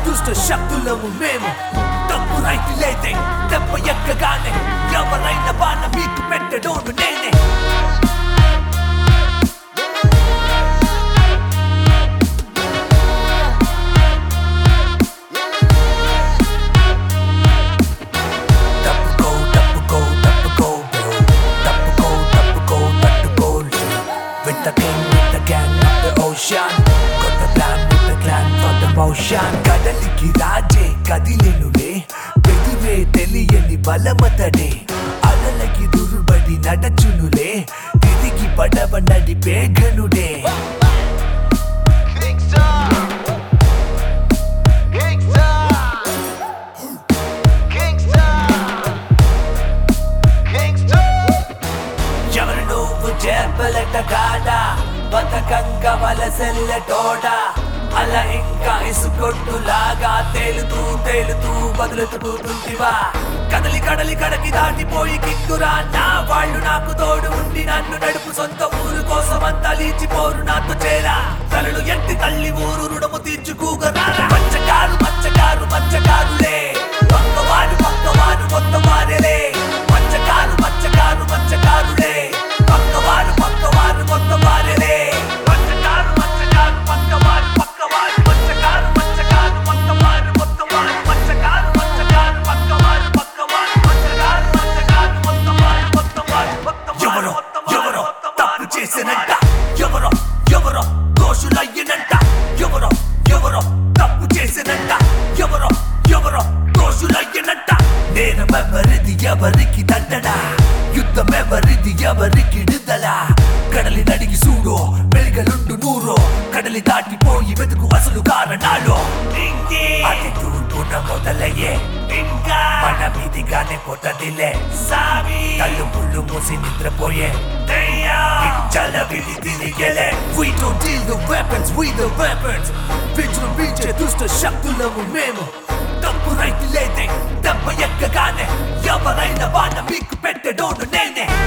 దుష్ట శక్తులము మేము తప్పు రైతు లేదే దెబ్బ ఎక్కగానే ఎవరైనా బాణ మీకు పెట్టడోను నేనే తప్పుకో తప్పుకో తప్పుకో bro. తప్పుకో తప్పుకో తట్టుకో With the king, with the gang of the ocean Got the plan with the clan for the motion కదలికి రాజే కదిలెనులే బెదిరే తెలియని బలమతడే అలలకి దుర్బడి నడచునులే తిరిగి పడవ నడిపే ఘనుడే Gangsta. Gangsta. Gangsta. Gangsta. ఎవరు నువ్వు చేపలట కాడా బతకంగా వలసెల్లటోడ అలా ఇంకా ఇసుకొట్టులాగా తేలుతూ తేలుతూ బదులుతుకుంటివా కదలి కడలి కడకి దాటిపోయి కిక్కురా నా వాళ్ళు నాకు తోడు ఉండి నన్ను నడుపు సొంత ఊరు కోసం అంతా లీచిపోరు నాతో చేరా తలలు ఎత్తి తల్లి ఊరు రుణము తీర్చుకోగరా మచ్చకారు మచ్చకారు మచ్చకారులే పక్కవారు పక్కవారు కొత్త వారెలే మచ్చకారు మచ్చకారు మచ్చకారులే పక్కవారు పక్కవారు కొత్త వారెలే మచ్చకారు మచ్చకారు పక్కవారు పక్కవారు మచ్చకారు మచ్చకారు పక్కవారు కొత్తవారు మచ్చకారు మచ్చకారు పక్కవారు పక్కవారు మచ్చకారు మచ్చకారు కొత్తవారు కొత్తవారు ఎవరో ఎవరో తప్పు చేసినంట ఎవరో ఎవరో దోషులయ్యనంట ఎవరో ఎవరో తప్పు చేసినంట ఎవరో ఎవరో దోషులయ్యనంట నేరమెవరిది ఎవరికి దండనా యుద్ధమెవరిది ఎవరికి నిదలా కడలి నడిగి చూడో వెలుగలుండు నూరో కడలి దాటిపోయి వెతుకు అసలు కారణాలు అది దూడున మొదలయ్యే ఇంకా మన మీదిగానే పోతదిలే సావి కళ్ళు ముళ్ళు మూసి నిద్రపోయే చల విడి తిరిగేలే We don't deal the weapons, we the weapons విజృంభించే దుష్ట శక్తులము మేము తప్పు రైతు లేదే దెబ్బ ఎక్కగానే ఎవరైనా బాణ మీకు పెట్టడోను నేనే